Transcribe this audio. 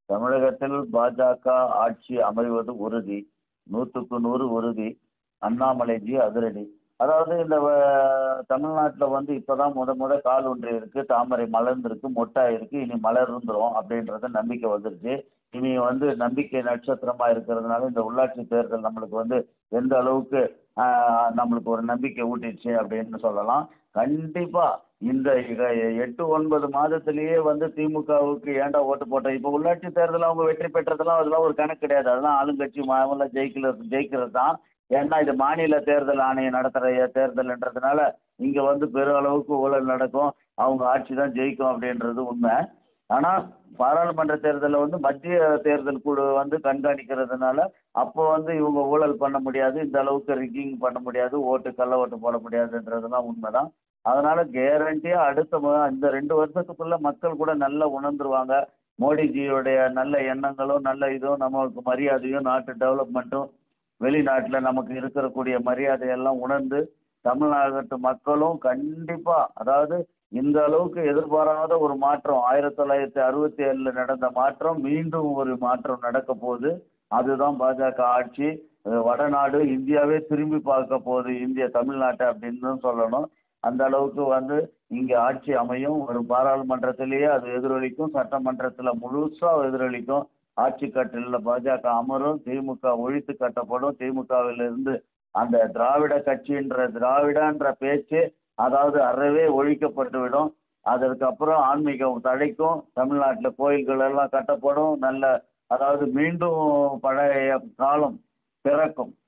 தமிழகத்தில் பாஜக ஆட்சி அமைவது உறுதி நூற்றுக்கு நூறு உறுதி அண்ணாமலைஜி அதிரடி அதாவது இந்த தமிழ்நாட்டில் வந்து இப்போதான் முத முத கால் ஒன்று இருக்கு தாமரை மலர்ந்திருக்கு மொட்டா இருக்கு இனி மலர்ந்துரும் அப்படின்றத நம்பிக்கை வந்துருச்சு இனி வந்து நம்பிக்கை நட்சத்திரமா இருக்கிறதுனால இந்த உள்ளாட்சி தேர்தல் நம்மளுக்கு வந்து எந்த அளவுக்கு ஆஹ், நம்மளுக்கு ஒரு நம்பிக்கை ஊட்டிடுச்சு அப்படின்னு சொல்லலாம் கண்டிப்பா இந்த இக- எட்டு ஒன்பது மாதத்திலேயே வந்து திமுகவுக்கு ஏன்டா ஓட்டு போட்டோம் இப்போ உள்ளாட்சி தேர்தல் அவங்க வெற்றி பெற்றதெல்லாம் அதெல்லாம் ஒரு கணக்கு கிடையாது அதெல்லாம் ஆளுங்கட்சி மாமல்ல ஜெயிக்கல ஜெயிக்கிறது தான் ஏன்னா இது மாநில தேர்தல் ஆணையம் நடத்துகிற தேர்தல்ன்றதுனால இங்கே வந்து பெரு அளவுக்கு ஊழல் நடக்கும் அவங்க ஆட்சி தான் ஜெயிக்கும் அப்படின்றது உண்மை ஆனால் பாராளுமன்ற தேர்தலில் வந்து மத்திய தேர்தல் குழு வந்து கண்காணிக்கிறதுனால அப்போ வந்து இவங்க ஊழல் பண்ண முடியாது இந்த அளவுக்கு ரிக்கிங் பண்ண முடியாது ஓட்டு கள்ள ஓட்டு போட முடியாதுன்றதெல்லாம் உண்மைதான் அதனால கேரண்டியாக அடுத்த மு- இந்த ரெண்டு வருஷத்துக்குள்ள மக்கள் கூட நல்லா உணர்ந்துருவாங்க மோடிஜியோடைய நல்ல எண்ணங்களும் நல்ல இதுவும் நமக்கு மரியாதையும் நாட்டு டெவலப்மெண்ட்டும் வெளிநாட்டில் நமக்கு இருக்கக்கூடிய மரியாதையெல்லாம் உணர்ந்து தமிழ்நாட்டு மக்களும் கண்டிப்பாக அதாவது இந்த அளவுக்கு எதிர்பாராத ஒரு மாற்றம் ஆயிரத்தி தொள்ளாயிரத்தி அறுபத்தி ஏழில் நடந்த மாற்றம் மீண்டும் ஒரு மாற்றம் நடக்க போகுது அதுதான் பாஜக ஆட்சி அஹ் வடநாடு இந்தியாவே திரும்பி பார்க்க போகுது இந்திய தமிழ்நாட்டை அப்படின்னு தான் சொல்லணும் அந்த அளவுக்கு வந்து இங்கே ஆட்சி அமையும் ஒரு பாராளுமன்றத்திலேயே அது எதிரொலிக்கும் சட்டமன்றத்தில் முழுசாக எதிரொலிக்கும் ஆட்சி கட்டிலில் பாஜக அமரும் திமுக ஒழித்து கட்டப்படும் திமுகவிலிருந்து அந்த திராவிட கட்சின்ற திராவிடன்ற பேச்சு அதாவது அறவே ஒழிக்கப்பட்டுவிடும் அதற்கு அப்புறம் ஆன்மீகம் தழைக்கும் தமிழ்நாட்டில் கோயில்கள் எல்லாம் கட்டப்படும் நல்ல அதாவது மீண்டும் பழைய காலம் பிறக்கும்